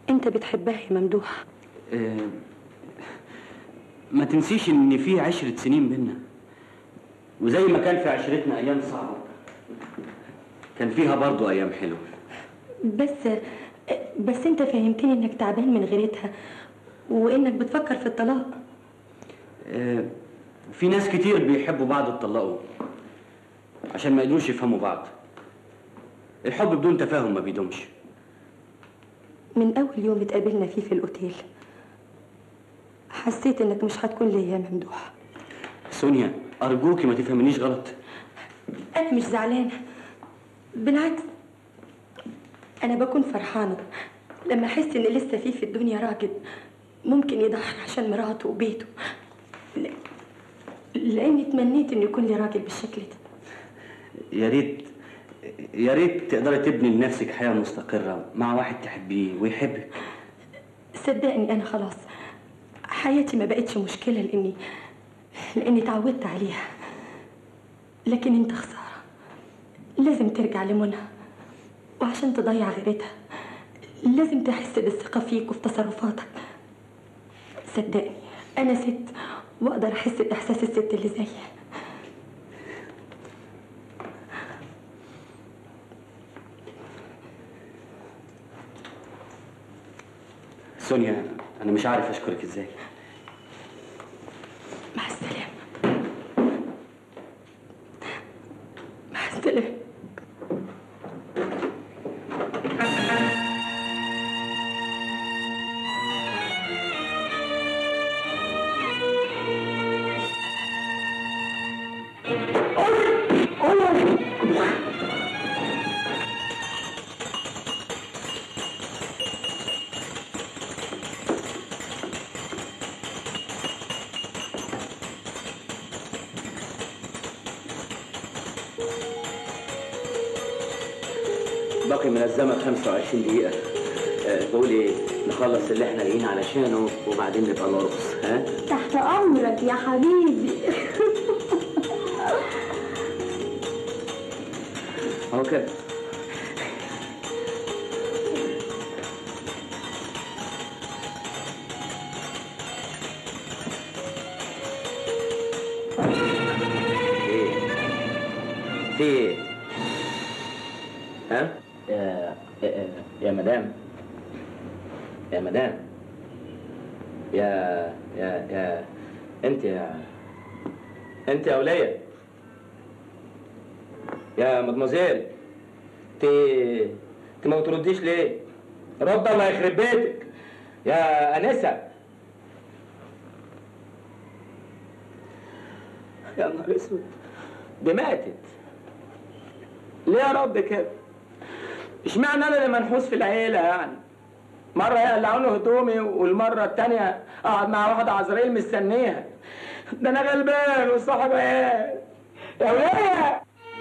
انت بتحبها يا ممدوح آه، ما تنسيش ان في عشرة سنين بينا وزي ما كان في عشرتنا ايام صعبة كان فيها برضو ايام حلوة بس بس انت فهمتني انك تعبان من غيرتها وانك بتفكر في الطلاق آه، في ناس كتير بيحبوا بعض اتطلقوا عشان ما يقدروش يفهموا بعض الحب بدون تفاهم ما بيدومش من اول يوم اتقابلنا فيه في الاوتيل حسيت انك مش هتكون ليا يا ممدوح سونيا ارجوكي ما تفهمنيش غلط انا مش زعلانه بالعكس انا بكون فرحانه لما احس ان لسه في في الدنيا راجل ممكن يضحي عشان مراته وبيته ل- لاني تمنيت ان يكون لي راجل بالشكل ده يا ريت يا ريت تقدري تبني لنفسك حياة مستقرة مع واحد تحبيه ويحبك صدقني انا خلاص حياتي ما بقتش مشكله لاني لاني اتعودت عليها لكن انت خساره لازم ترجع لمنى وعشان تضيع غيرتها لازم تحس بالثقه فيك وفي تصرفاتك صدقني انا ست واقدر احس باحساس الست اللي زيي سونيا انا مش عارف اشكرك ازاي مع السلامه مع السلامه باقي من الزمن 25 دقيقة أه بقول ايه نخلص اللي احنا جايين علشانه وبعدين نبقى نرقص ها تحت امرك يا حبيبي اهو كده ايه في ايه ها يا يا- يا مدام يا مدام يا يا يا انت يا انت يا وليه يا مدموزيل انت انت ما بترديش ليه رد الله يخرب بيتك يا انسه يا نهار اسود دي ماتت ليه يا رب كده اشمعنى انا اللي منحوس في العيله يعني مره يقلعوني هدومي والمره التانيه اقعد مع واحده عزرائيل مستنيها ده انا غلبان وصاحب عيال يا وليه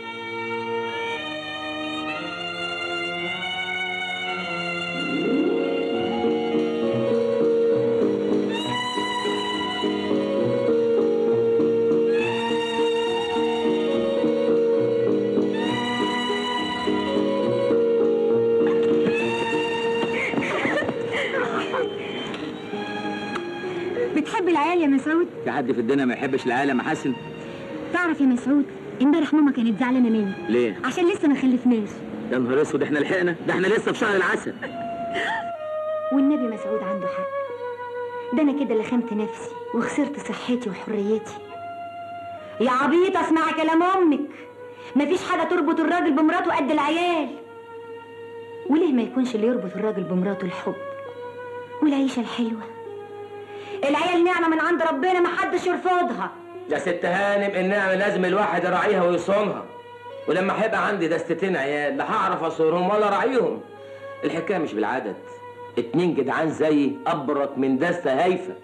بتحب العيال يا مسعود في حد في الدنيا ما يحبش العالم حسن تعرف يا مسعود امبارح ماما كانت زعلانه مني ليه عشان لسه ما خلفناش يا نهار اسود احنا لحقنا ده احنا لسه في شهر العسل والنبي مسعود عنده حق ده انا كده لخمت نفسي وخسرت صحتي وحريتي يا عبيط اسمع كلام امك مفيش حاجه تربط الراجل بمراته قد العيال وليه ما يكونش اللي يربط الراجل بمراته الحب والعيشه الحلوه العيال نعمه من عند ربنا ما حدش يرفضها يا ست هانم النعمة لازم الواحد يراعيها ويصونها ولما هيبقى عندي دستتين عيال لا هعرف اصورهم ولا اراعيهم الحكايه مش بالعدد اتنين جدعان زيي ابرك من دسته هايفه